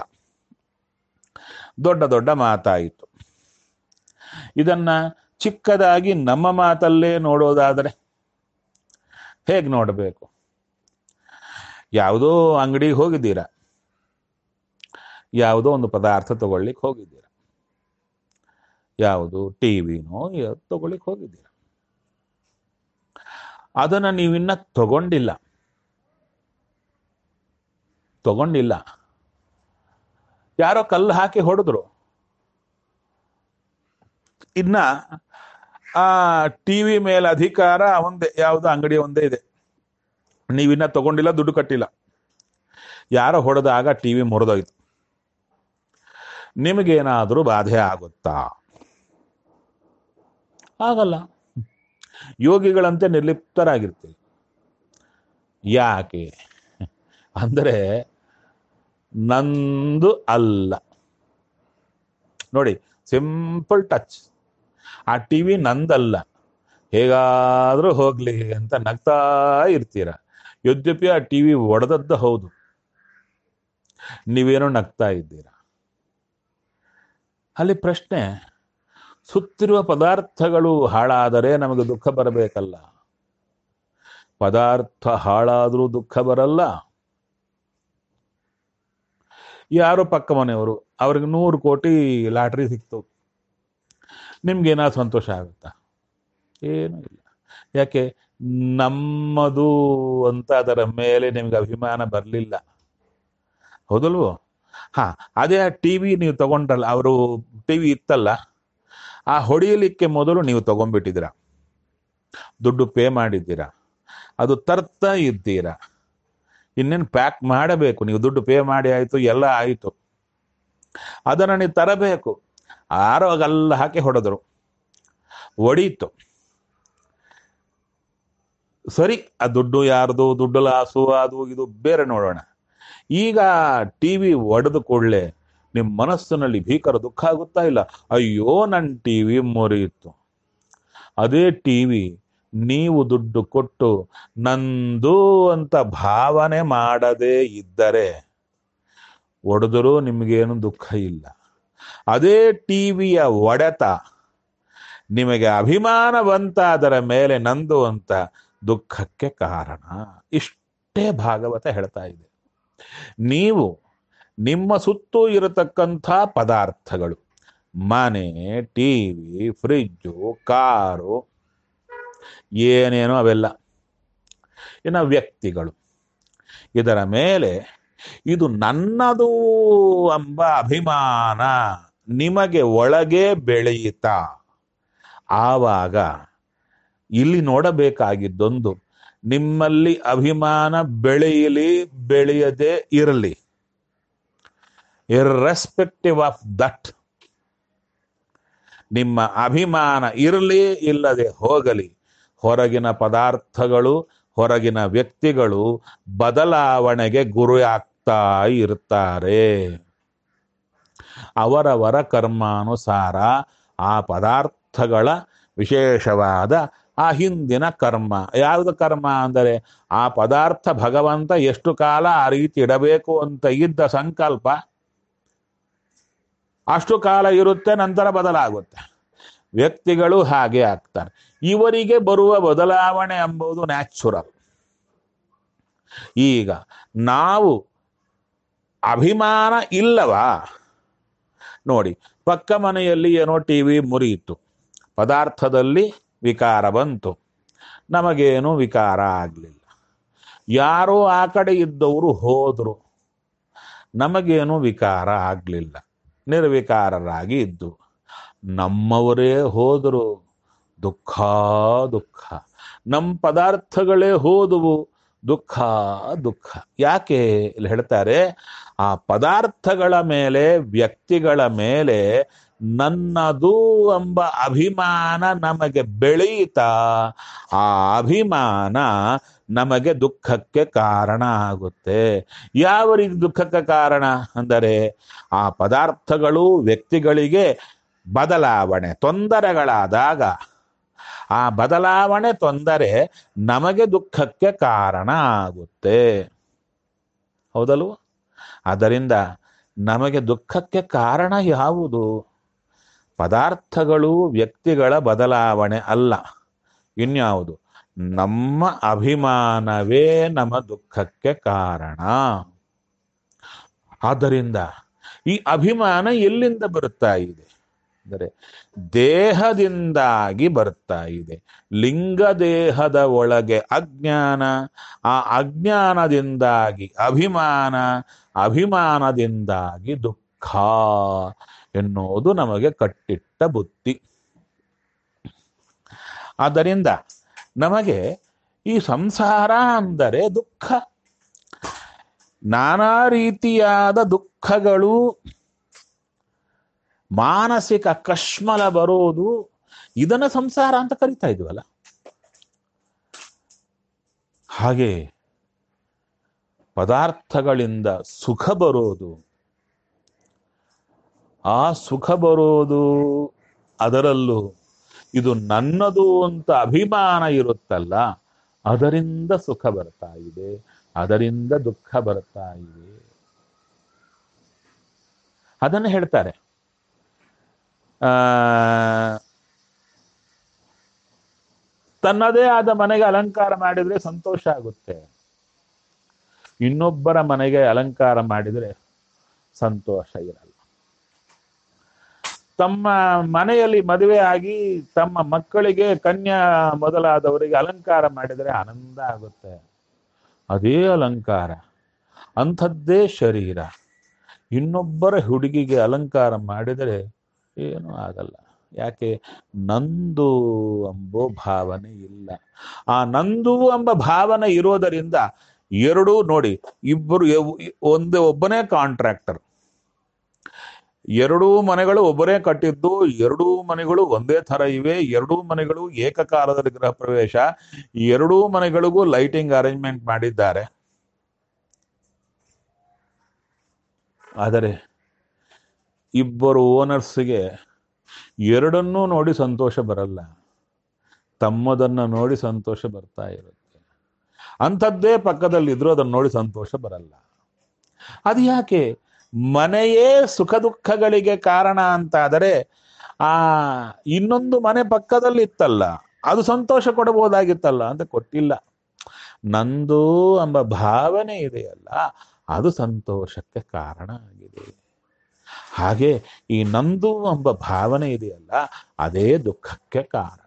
ದೊಡ್ಡ ದೊಡ್ಡ ಮಾತಾಯಿತು ಇದನ್ನ ಚಿಕ್ಕದಾಗಿ ನಮ್ಮ ಮಾತಲ್ಲೇ ನೋಡೋದಾದರೆ ಹೇಗೆ ನೋಡಬೇಕು ಯಾವುದೋ ಅಂಗಡಿಗೆ ಹೋಗಿದ್ದೀರಾ ಯಾವುದೋ ಒಂದು ಪದಾರ್ಥ ತಗೊಳ್ಳಿಕ್ಕೆ ಹೋಗಿದ್ದೀರಾ ಯಾವುದು ಟಿವಿನೋ ತಗೊಳ್ಳಿಕ್ಕೆ ಹೋಗಿದ್ದೀರಾ ಅದನ್ನ ನೀವಿನ್ನ ತಗೊಂಡಿಲ್ಲ ತಗೊಂಡಿಲ್ಲ ಯಾರೋ ಕಲ್ಲು ಹಾಕಿ ಹೊಡೆದ್ರು ಇನ್ನ ಆ ಟಿವಿ ಮೇಲೆ ಅಧಿಕಾರ ಒಂದೇ ಯಾವ್ದು ಅಂಗಡಿ ಒಂದೇ ಇದೆ ನೀವಿನ್ನ ತಗೊಂಡಿಲ್ಲ ದುಡ್ಡು ಕಟ್ಟಿಲ್ಲ ಯಾರೋ ಹೊಡೆದಾಗ ಟಿವಿ ಮುರಿದೋಯ್ತು ನಿಮಗೇನಾದ್ರೂ ಬಾಧೆ ಆಗುತ್ತಾ ಆಗಲ್ಲ ಯೋಗಿಗಳಂತೆ ನಿರ್ಲಿಪ್ತರಾಗಿರ್ತೀವಿ ಯಾಕೆ ಅಂದರೆ ನಂದು ಅಲ್ಲ ನೋಡಿ ಸಿಂಪಲ್ ಟಚ್ ಆ ಟಿವಿ ನಂದಲ್ಲ ಹೇಗಾದ್ರೂ ಹೋಗ್ಲಿ ಅಂತ ನಗ್ತಾ ಇರ್ತೀರ ಯದ್ಯಪಿ ಆ ಟಿವಿ ಒಡೆದದ್ದು ಹೌದು ನೀವೇನೋ ನಗ್ತಾ ಇದ್ದೀರಾ ಅಲ್ಲಿ ಪ್ರಶ್ನೆ ಸುತ್ತಿರುವ ಪದಾರ್ಥಗಳು ಹಾಳಾದರೆ ನಮಗೆ ದುಃಖ ಬರಬೇಕಲ್ಲ ಪದಾರ್ಥ ಹಾಳಾದ್ರೂ ದುಃಖ ಬರಲ್ಲ ಯಾರೋ ಪಕ್ಕ ಮನೆಯವರು ಅವ್ರಿಗೆ ನೂರು ಕೋಟಿ ಲಾಟ್ರಿ ಸಿಕ್ತು ನಿಮ್ಗೇನಾದ್ರು ಸಂತೋಷ ಆಗುತ್ತಾ ಏನೂ ಇಲ್ಲ ಯಾಕೆ ನಮ್ಮದು ಅಂತ ಅದರ ಮೇಲೆ ನಿಮ್ಗೆ ಅಭಿಮಾನ ಬರಲಿಲ್ಲ ಹೌದಲ್ವೋ ಹಾ ಅದೇ ಆ ಟಿ ವಿ ನೀವು ತಗೊಂಡ್ರಲ್ಲ ಅವರು ಟಿ ವಿ ಇತ್ತಲ್ಲ ಆ ಹೊಡೆಯಲಿಕ್ಕೆ ಮೊದಲು ನೀವು ತಗೊಂಡ್ಬಿಟ್ಟಿದ್ದೀರ ದುಡ್ಡು ಪೇ ಮಾಡಿದ್ದೀರಾ ಅದು ತರ್ತಾ ಇದ್ದೀರಾ ಇನ್ನೇನು ಪ್ಯಾಕ್ ಮಾಡಬೇಕು ನೀವು ದುಡ್ಡು ಪೇ ಮಾಡಿ ಆಯಿತು ಎಲ್ಲ ಆಯಿತು ಅದನ್ನು ನೀವು ತರಬೇಕು ಆರೋ ಗಲ್ಲ ಹಾಕಿ ಹೊಡೆದ್ರು ಒಡೀತು ಸರಿ ಆ ದುಡ್ಡು ಯಾರ್ದು ದುಡ್ಡು ಲಾಸು ಅದು ಇದು ಬೇರೆ ನೋಡೋಣ ಈಗ ಟಿ ವಿ ಒಡೆದು ಕೂಡಲೇ ನಿಮ್ಮ ಮನಸ್ಸಿನಲ್ಲಿ ಭೀಕರ ದುಃಖ ಆಗುತ್ತಾ ಇಲ್ಲ ಅಯ್ಯೋ ನನ್ನ ಟಿ ವಿ ಮುರಿಯಿತು ಅದೇ ಟಿ ವಿ ನೀವು ದುಡ್ಡು ಕೊಟ್ಟು ನಂದು ಅಂತ ಭಾವನೆ ಮಾಡದೇ ಇದ್ದರೆ ಒಡೆದರೂ ನಿಮಗೇನು ದುಃಖ ಇಲ್ಲ ಅದೇ ಟಿವಿಯ ಒಡೆತ ನಿಮಗೆ ಅಭಿಮಾನ ಬಂತ ಅದರ ಮೇಲೆ ನಂದು ಅಂತ ದುಃಖಕ್ಕೆ ಕಾರಣ ಇಷ್ಟೇ ಭಾಗವತ ಹೇಳ್ತಾ ಇದೆ ನೀವು ನಿಮ್ಮ ಸುತ್ತೂ ಇರತಕ್ಕಂಥ ಪದಾರ್ಥಗಳು ಮನೆ ಟಿವಿ ಫ್ರಿಜ್ಜು ಕಾರು ಏನೇನೋ ಅವೆಲ್ಲ ಇನ್ನು ವ್ಯಕ್ತಿಗಳು ಇದರ ಮೇಲೆ ಇದು ನನ್ನದು ಎಂಬ ಅಭಿಮಾನ ನಿಮಗೆ ಒಳಗೆ ಬೆಳೆಯಿತಾ ಆವಾಗ ಇಲ್ಲಿ ನೋಡಬೇಕಾಗಿದ್ದೊಂದು ನಿಮ್ಮಲ್ಲಿ ಅಭಿಮಾನ ಬೆಳೆಯಲಿ ಬೆಳೆಯದೇ ಇರಲಿ ಇರ್ರೆಸ್ಪೆಕ್ಟಿವ್ ಆಫ್ ದಟ್ ನಿಮ್ಮ ಅಭಿಮಾನ ಇರಲಿ ಇಲ್ಲದೆ ಹೋಗಲಿ ಹೊರಗಿನ ಪದಾರ್ಥಗಳು ಹೊರಗಿನ ವ್ಯಕ್ತಿಗಳು ಬದಲಾವಣೆಗೆ ಗುರಿ ಆಗ್ತಾ ಇರ್ತಾರೆ ಅವರವರ ಕರ್ಮಾನುಸಾರ ಆ ಪದಾರ್ಥಗಳ ವಿಶೇಷವಾದ ಆ ಹಿಂದಿನ ಕರ್ಮ ಯಾವುದು ಕರ್ಮ ಅಂದರೆ ಆ ಪದಾರ್ಥ ಭಗವಂತ ಎಷ್ಟು ಕಾಲ ಆ ರೀತಿ ಇಡಬೇಕು ಅಂತ ಇದ್ದ ಸಂಕಲ್ಪ ಅಷ್ಟು ಕಾಲ ಇರುತ್ತೆ ನಂತರ ಬದಲಾಗುತ್ತೆ ವ್ಯಕ್ತಿಗಳು ಹಾಗೆ ಆಗ್ತಾರೆ ಇವರಿಗೆ ಬರುವ ಬದಲಾವಣೆ ಎಂಬುದು ನ್ಯಾಚುರಲ್ ಈಗ ನಾವು ಅಭಿಮಾನ ಇಲ್ಲವಾ ನೋಡಿ ಪಕ್ಕ ಮನೆಯಲ್ಲಿ ಏನೋ ಟಿ ವಿ ಮುರಿಯಿತು ಪದಾರ್ಥದಲ್ಲಿ ವಿಕಾರ ಬಂತು ನಮಗೇನು ವಿಕಾರ ಆಗಲಿಲ್ಲ ಯಾರೋ ಆ ಕಡೆ ಇದ್ದವರು ಹೋದರು ನಮಗೇನು ವಿಕಾರ ಆಗಲಿಲ್ಲ ನಿರ್ವಿಕಾರರಾಗಿ ಇದ್ದು ನಮ್ಮವರೇ ಹೋದರು ದುಃಖ ದುಃಖ ನಮ್ಮ ಪದಾರ್ಥಗಳೇ ಹೋದವು ದುಃಖ ದುಃಖ ಯಾಕೆ ಇಲ್ಲಿ ಹೇಳ್ತಾರೆ ಆ ಪದಾರ್ಥಗಳ ಮೇಲೆ ವ್ಯಕ್ತಿಗಳ ಮೇಲೆ ನನ್ನದು ಎಂಬ ಅಭಿಮಾನ ನಮಗೆ ಬೆಳೆಯುತ್ತಾ ಆ ಅಭಿಮಾನ ನಮಗೆ ದುಃಖಕ್ಕೆ ಕಾರಣ ಆಗುತ್ತೆ ಯಾವ ರೀತಿ ದುಃಖಕ್ಕೆ ಕಾರಣ ಅಂದರೆ ಆ ಪದಾರ್ಥಗಳು ವ್ಯಕ್ತಿಗಳಿಗೆ ಬದಲಾವಣೆ ತೊಂದರೆಗಳಾದಾಗ ಆ ಬದಲಾವಣೆ ತೊಂದರೆ ನಮಗೆ ದುಃಖಕ್ಕೆ ಕಾರಣ ಆಗುತ್ತೆ ಹೌದಲ್ವ ಆದ್ದರಿಂದ ನಮಗೆ ದುಃಖಕ್ಕೆ ಕಾರಣ ಯಾವುದು ಪದಾರ್ಥಗಳು ವ್ಯಕ್ತಿಗಳ ಬದಲಾವಣೆ ಅಲ್ಲ ಇನ್ಯಾವುದು ನಮ್ಮ ಅಭಿಮಾನವೇ ನಮ್ಮ ದುಃಖಕ್ಕೆ ಕಾರಣ ಆದ್ದರಿಂದ ಈ ಅಭಿಮಾನ ಎಲ್ಲಿಂದ ಬರುತ್ತಾ ಇದೆ ಅಂದರೆ ದೇಹದಿಂದಾಗಿ ಬರ್ತಾ ಇದೆ ಲಿಂಗ ದೇಹದ ಒಳಗೆ ಅಜ್ಞಾನ ಆ ಅಜ್ಞಾನದಿಂದಾಗಿ ಅಭಿಮಾನ ಅಭಿಮಾನದಿಂದಾಗಿ ದುಃಖ ಎನ್ನುವುದು ನಮಗೆ ಕಟ್ಟಿಟ್ಟ ಬುದ್ಧಿ ಆದ್ದರಿಂದ ನಮಗೆ ಈ ಸಂಸಾರ ಅಂದರೆ ದುಃಖ ನಾನಾ ರೀತಿಯಾದ ದುಃಖಗಳು ಮಾನಸಿಕ ಕಶ್ಮಲ ಬರೋದು ಇದನ್ನ ಸಂಸಾರ ಅಂತ ಕರಿತಾ ಇದ್ವಲ್ಲ ಹಾಗೆ ಪದಾರ್ಥಗಳಿಂದ ಸುಖ ಬರೋದು ಆ ಸುಖ ಬರೋದು ಅದರಲ್ಲೂ ಇದು ನನ್ನದು ಅಂತ ಅಭಿಮಾನ ಇರುತ್ತಲ್ಲ ಅದರಿಂದ ಸುಖ ಬರ್ತಾ ಇದೆ ಅದರಿಂದ ದುಃಖ ಬರ್ತಾ ಇದೆ ಅದನ್ನು ಹೇಳ್ತಾರೆ ಆ ತನ್ನದೇ ಆದ ಮನೆಗೆ ಅಲಂಕಾರ ಮಾಡಿದ್ರೆ ಸಂತೋಷ ಆಗುತ್ತೆ ಇನ್ನೊಬ್ಬರ ಮನೆಗೆ ಅಲಂಕಾರ ಮಾಡಿದ್ರೆ ಸಂತೋಷ ಇರಲ್ಲ ತಮ್ಮ ಮನೆಯಲ್ಲಿ ಮದುವೆ ಆಗಿ ತಮ್ಮ ಮಕ್ಕಳಿಗೆ ಕನ್ಯಾ ಮೊದಲಾದವರಿಗೆ ಅಲಂಕಾರ ಮಾಡಿದರೆ ಆನಂದ ಆಗುತ್ತೆ ಅದೇ ಅಲಂಕಾರ ಅಂಥದ್ದೇ ಶರೀರ ಇನ್ನೊಬ್ಬರ ಹುಡುಗಿಗೆ ಅಲಂಕಾರ ಮಾಡಿದರೆ ಏನೂ ಆಗಲ್ಲ ಯಾಕೆ ನಂದು ಎಂಬೋ ಭಾವನೆ ಇಲ್ಲ ಆ ನಂದು ಎಂಬ ಭಾವನೆ ಇರೋದರಿಂದ ಎರಡೂ ನೋಡಿ ಇಬ್ಬರು ಒಂದೇ ಒಬ್ಬನೇ ಕಾಂಟ್ರಾಕ್ಟರ್ ಎರಡೂ ಮನೆಗಳು ಒಬ್ಬರೇ ಕಟ್ಟಿದ್ದು ಎರಡೂ ಮನೆಗಳು ಒಂದೇ ತರ ಇವೆ ಎರಡೂ ಮನೆಗಳು ಏಕಕಾಲದಲ್ಲಿ ಗೃಹ ಪ್ರವೇಶ ಎರಡೂ ಮನೆಗಳಿಗೂ ಲೈಟಿಂಗ್ ಅರೇಂಜ್ಮೆಂಟ್ ಮಾಡಿದ್ದಾರೆ ಆದರೆ ಇಬ್ಬರು ಓನರ್ಸ್ಗೆ ಎರಡನ್ನೂ ನೋಡಿ ಸಂತೋಷ ಬರಲ್ಲ ತಮ್ಮದನ್ನ ನೋಡಿ ಸಂತೋಷ ಬರ್ತಾ ಇರುತ್ತೆ ಅಂಥದ್ದೇ ಪಕ್ಕದಲ್ಲಿ ಇದ್ರೂ ಅದನ್ನು ನೋಡಿ ಸಂತೋಷ ಬರಲ್ಲ ಅದು ಯಾಕೆ ಮನೆಯೇ ಸುಖ ದುಃಖಗಳಿಗೆ ಕಾರಣ ಅಂತಾದರೆ ಆ ಇನ್ನೊಂದು ಮನೆ ಪಕ್ಕದಲ್ಲಿ ಇತ್ತಲ್ಲ ಅದು ಸಂತೋಷ ಕೊಡಬಹುದಾಗಿತ್ತಲ್ಲ ಅಂತ ಕೊಟ್ಟಿಲ್ಲ ನಂದು ಎಂಬ ಭಾವನೆ ಇದೆಯಲ್ಲ ಅದು ಸಂತೋಷಕ್ಕೆ ಕಾರಣ ಆಗಿದೆ ಹಾಗೆ ಈ ನಂದು ಎಂಬ ಭಾವನೆ ಇದೆಯಲ್ಲ ಅದೇ ದುಃಖಕ್ಕೆ ಕಾರಣ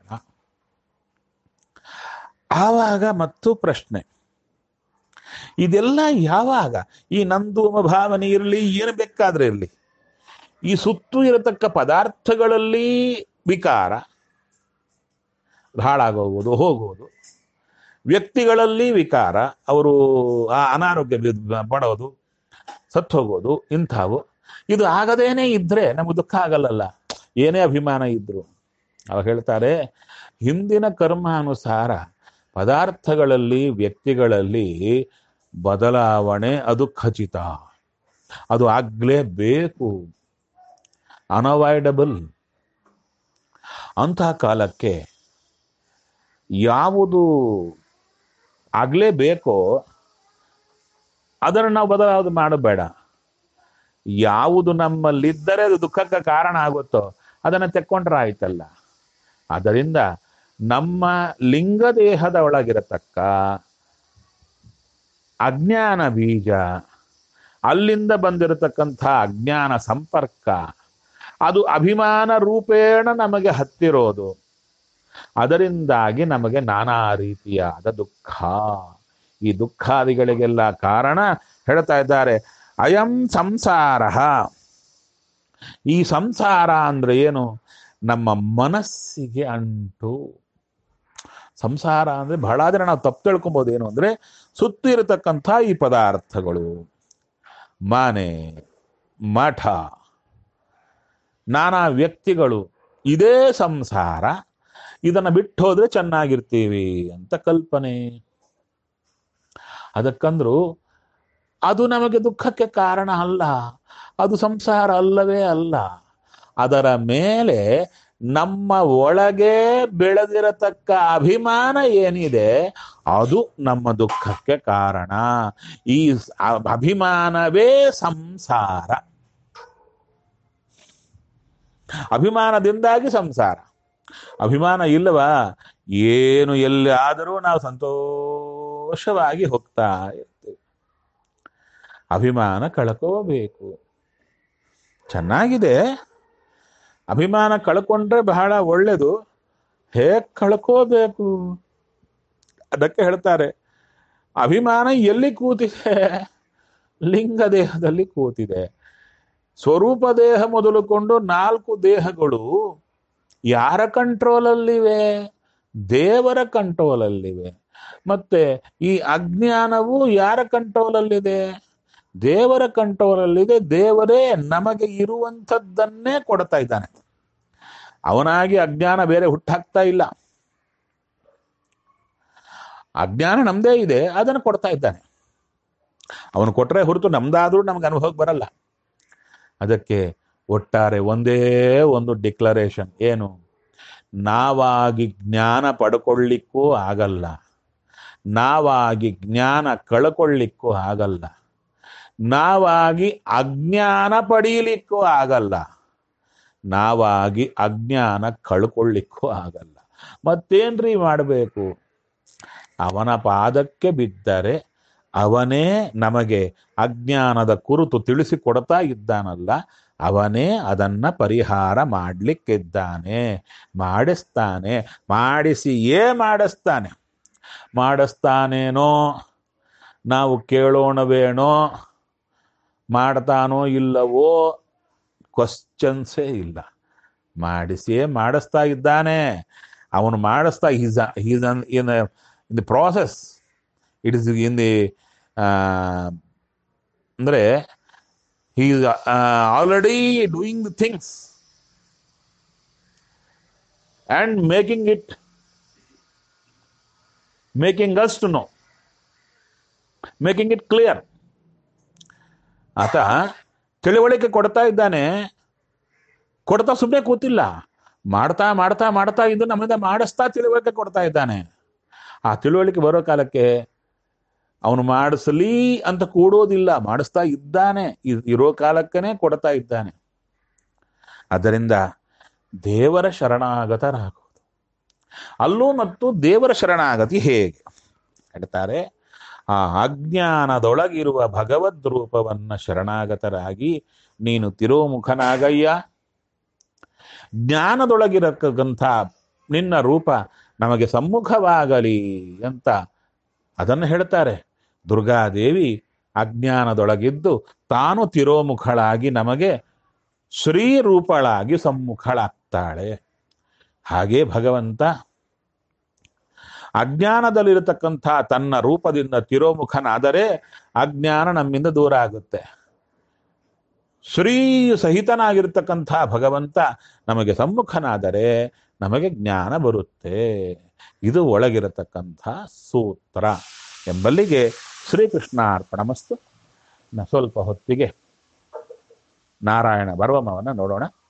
ಆವಾಗ ಮತ್ತು ಪ್ರಶ್ನೆ ಇದೆಲ್ಲ ಯಾವಾಗ ಈ ನಂದು ಎಂಬ ಭಾವನೆ ಇರಲಿ ಏನು ಬೇಕಾದ್ರೆ ಇರಲಿ ಈ ಸುತ್ತು ಇರತಕ್ಕ ಪದಾರ್ಥಗಳಲ್ಲಿ ವಿಕಾರ ಹಾಳಾಗೋಗುವುದು ಹೋಗುವುದು ವ್ಯಕ್ತಿಗಳಲ್ಲಿ ವಿಕಾರ ಅವರು ಆ ಅನಾರೋಗ್ಯ ಬಿ- ಪಡೋದು ಸತ್ತು ಹೋಗೋದು ಇಂಥವು ಇದು ಆಗದೇನೆ ಇದ್ರೆ ನಮಗೆ ದುಃಖ ಆಗಲ್ಲಲ್ಲ ಏನೇ ಅಭಿಮಾನ ಇದ್ರು ಅವಾಗ ಹೇಳ್ತಾರೆ ಹಿಂದಿನ ಕರ್ಮಾನುಸಾರ ಪದಾರ್ಥಗಳಲ್ಲಿ ವ್ಯಕ್ತಿಗಳಲ್ಲಿ ಬದಲಾವಣೆ ಅದು ಖಚಿತ ಅದು ಆಗ್ಲೇಬೇಕು ಅನವಾಯ್ಡಬಲ್ ಅಂತಹ ಕಾಲಕ್ಕೆ ಯಾವುದು ಆಗ್ಲೇಬೇಕೋ ಅದನ್ನು ನಾವು ಬದಲಾವಣೆ ಮಾಡಬೇಡ ಯಾವುದು ನಮ್ಮಲ್ಲಿದ್ದರೆ ಅದು ದುಃಖಕ್ಕೆ ಕಾರಣ ಆಗುತ್ತೋ ಅದನ್ನು ತೆಕ್ಕೊಂಡ್ರೆ ಆಯ್ತಲ್ಲ ಆದ್ದರಿಂದ ನಮ್ಮ ಲಿಂಗದೇಹದ ಒಳಗಿರತಕ್ಕ ಅಜ್ಞಾನ ಬೀಜ ಅಲ್ಲಿಂದ ಬಂದಿರತಕ್ಕಂಥ ಅಜ್ಞಾನ ಸಂಪರ್ಕ ಅದು ಅಭಿಮಾನ ರೂಪೇಣ ನಮಗೆ ಹತ್ತಿರೋದು ಅದರಿಂದಾಗಿ ನಮಗೆ ನಾನಾ ರೀತಿಯಾದ ದುಃಖ ಈ ದುಃಖಾದಿಗಳಿಗೆಲ್ಲ ಕಾರಣ ಹೇಳ್ತಾ ಇದ್ದಾರೆ ಅಯಂ ಸಂಸಾರ ಈ ಸಂಸಾರ ಅಂದ್ರೆ ಏನು ನಮ್ಮ ಮನಸ್ಸಿಗೆ ಅಂಟು ಸಂಸಾರ ಅಂದ್ರೆ ಬಹಳ ಜನ ನಾವು ತಪ್ಪು ತಿಳ್ಕೊಬೋದು ಏನು ಅಂದ್ರೆ ಸುತ್ತು ಇರತಕ್ಕಂಥ ಈ ಪದಾರ್ಥಗಳು ಮನೆ ಮಠ ನಾನಾ ವ್ಯಕ್ತಿಗಳು ಇದೇ ಸಂಸಾರ ಇದನ್ನ ಬಿಟ್ಟು ಹೋದ್ರೆ ಚೆನ್ನಾಗಿರ್ತೀವಿ ಅಂತ ಕಲ್ಪನೆ ಅದಕ್ಕಂದ್ರು ಅದು ನಮಗೆ ದುಃಖಕ್ಕೆ ಕಾರಣ ಅಲ್ಲ ಅದು ಸಂಸಾರ ಅಲ್ಲವೇ ಅಲ್ಲ ಅದರ ಮೇಲೆ ನಮ್ಮ ಒಳಗೆ ಬೆಳೆದಿರತಕ್ಕ ಅಭಿಮಾನ ಏನಿದೆ ಅದು ನಮ್ಮ ದುಃಖಕ್ಕೆ ಕಾರಣ ಈ ಸ- ಅ- ಅಭಿಮಾನವೇ ಸಂಸಾರ ಅಭಿಮಾನದಿಂದಾಗಿ ಸಂಸಾರ ಅಭಿಮಾನ ಇಲ್ಲವಾ ಏನು ಎಲ್ಲಿ ಆದರೂ ನಾವು ಸಂತೋಷವಾಗಿ ಹೋಗ್ತಾ ಇರ್ತೀವಿ ಅಭಿಮಾನ ಕಳ್ಕೋಬೇಕು ಚೆನ್ನಾಗಿದೆ ಅಭಿಮಾನ ಕಳ್ಕೊಂಡ್ರೆ ಬಹಳ ಒಳ್ಳೇದು ಹೇಗ್ ಕಳ್ಕೋಬೇಕು ಅದಕ್ಕೆ ಹೇಳ್ತಾರೆ ಅಭಿಮಾನ ಎಲ್ಲಿ ಕೂತಿದೆ ಲಿಂಗ ದೇಹದಲ್ಲಿ ಕೂತಿದೆ ಸ್ವರೂಪ ದೇಹ ಮೊದಲುಕೊಂಡು ನಾಲ್ಕು ದೇಹಗಳು ಯಾರ ಕಂಟ್ರೋಲಲ್ಲಿವೆ ದೇವರ ಕಂಟ್ರೋಲಲ್ಲಿವೆ ಮತ್ತೆ ಈ ಅಜ್ಞಾನವು ಯಾರ ಕಂಟ್ರೋಲಲ್ಲಿದೆ ದೇವರ ಕಂಟ್ರೋಲಲ್ಲಿದೆ ದೇವರೇ ನಮಗೆ ಇರುವಂಥದ್ದನ್ನೇ ಕೊಡ್ತಾ ಇದ್ದಾನೆ ಅವನಾಗಿ ಅಜ್ಞಾನ ಬೇರೆ ಹುಟ್ಟಾಕ್ತಾ ಇಲ್ಲ ಅಜ್ಞಾನ ನಮ್ದೇ ಇದೆ ಅದನ್ನು ಕೊಡ್ತಾ ಇದ್ದಾನೆ ಅವನು ಕೊಟ್ರೆ ಹೊರತು ನಮ್ದಾದ್ರೂ ನಮ್ಗೆ ಅನುಭವಕ್ಕೆ ಬರಲ್ಲ ಅದಕ್ಕೆ ಒಟ್ಟಾರೆ ಒಂದೇ ಒಂದು ಡಿಕ್ಲರೇಷನ್ ಏನು ನಾವಾಗಿ ಜ್ಞಾನ ಪಡ್ಕೊಳ್ಳಿಕ್ಕೂ ಆಗಲ್ಲ ನಾವಾಗಿ ಜ್ಞಾನ ಕಳ್ಕೊಳ್ಳಿಕ್ಕೂ ಆಗಲ್ಲ ನಾವಾಗಿ ಅಜ್ಞಾನ ಪಡೀಲಿಕ್ಕೂ ಆಗಲ್ಲ ನಾವಾಗಿ ಅಜ್ಞಾನ ಕಳ್ಕೊಳ್ಳಿಕ್ಕೂ ಆಗಲ್ಲ ಮತ್ತೇನ್ರಿ ಮಾಡಬೇಕು ಅವನ ಪಾದಕ್ಕೆ ಬಿದ್ದರೆ ಅವನೇ ನಮಗೆ ಅಜ್ಞಾನದ ಕುರಿತು ತಿಳಿಸಿಕೊಡ್ತಾ ಇದ್ದಾನಲ್ಲ ಅವನೇ ಅದನ್ನ ಪರಿಹಾರ ಮಾಡ್ಲಿಕ್ಕಿದ್ದಾನೆ ಮಾಡಿಸ್ತಾನೆ ಮಾಡಿಸಿಯೇ ಮಾಡಿಸ್ತಾನೆ ಮಾಡಿಸ್ತಾನೇನೋ ನಾವು ಕೇಳೋಣವೇನೋ ಮಾಡ್ತಾನೋ ಇಲ್ಲವೋ ಕ್ವಶನ್ಸೇ ಇಲ್ಲ ಮಾಡಿಸಿಯೇ ಮಾಡಿಸ್ತಾ ಇದ್ದಾನೆ ಅವನು ಮಾಡಿಸ್ತಾ is is in in the process it is in the ಅಂದರೆ he is uh, already doing the things and making it making us to know making it clear ಆತ ತಿಳುವಳಿಕೆ ಕೊಡ್ತಾ ಇದ್ದಾನೆ ಕೊಡ್ತಾ ಸುಮ್ಮನೆ ಕೂತಿಲ್ಲ ಮಾಡ್ತಾ ಮಾಡ್ತಾ ಮಾಡ್ತಾ ಇದು ನಮ್ಮಿಂದ ಮಾಡಿಸ್ತಾ ತಿಳುವಳಿಕೆ ಕೊಡ್ತಾ ಇದ್ದಾನೆ ಆ ತಿಳುವಳಿಕೆ ಬರೋ ಕಾಲಕ್ಕೆ ಅವನು ಮಾಡಿಸಲಿ ಅಂತ ಕೂಡೋದಿಲ್ಲ ಮಾಡಿಸ್ತಾ ಇದ್ದಾನೆ ಇ- ಇರೋ ಕಾಲಕ್ಕನೇ ಕೊಡ್ತಾ ಇದ್ದಾನೆ ಅದರಿಂದ ದೇವರ ಶರಣಾಗತರಾಗುವುದು ಅಲ್ಲೂ ಮತ್ತು ದೇವರ ಶರಣಾಗತಿ ಹೇಗೆ ಹೇಳ್ತಾರೆ ಆ ಅಜ್ಞಾನದೊಳಗಿರುವ ಭಗವದ್ ರೂಪವನ್ನ ಶರಣಾಗತರಾಗಿ ನೀನು ತಿರೋಮುಖನಾಗಯ್ಯ ಜ್ಞಾನದೊಳಗಿರತಕ್ಕಂಥ ನಿನ್ನ ರೂಪ ನಮಗೆ ಸಮ್ಮುಖವಾಗಲಿ ಅಂತ ಅದನ್ನು ಹೇಳ್ತಾರೆ ದುರ್ಗಾದೇವಿ ಅಜ್ಞಾನದೊಳಗಿದ್ದು ತಾನು ತಿರೋಮುಖಳಾಗಿ ನಮಗೆ ಶ್ರೀರೂಪಳಾಗಿ ಸಮ್ಮುಖಳಾಗ್ತಾಳೆ ಹಾಗೆ ಭಗವಂತ ಅಜ್ಞಾನದಲ್ಲಿರತಕ್ಕಂಥ ತನ್ನ ರೂಪದಿಂದ ತಿರೋಮುಖನಾದರೆ ಅಜ್ಞಾನ ನಮ್ಮಿಂದ ದೂರ ಆಗುತ್ತೆ ಶ್ರೀ ಸಹಿತನಾಗಿರ್ತಕ್ಕಂಥ ಭಗವಂತ ನಮಗೆ ಸಮ್ಮುಖನಾದರೆ ನಮಗೆ ಜ್ಞಾನ ಬರುತ್ತೆ ಇದು ಒಳಗಿರತಕ್ಕಂಥ ಸೂತ್ರ ಎಂಬಲ್ಲಿಗೆ ಶ್ರೀಕೃಷ್ಣಾರ್ಪಣಮಸ್ತು ನ ಸ್ವಲ್ಪ ಹೊತ್ತಿಗೆ ನಾರಾಯಣ ಬರ್ವಮವನ್ನು ನೋಡೋಣ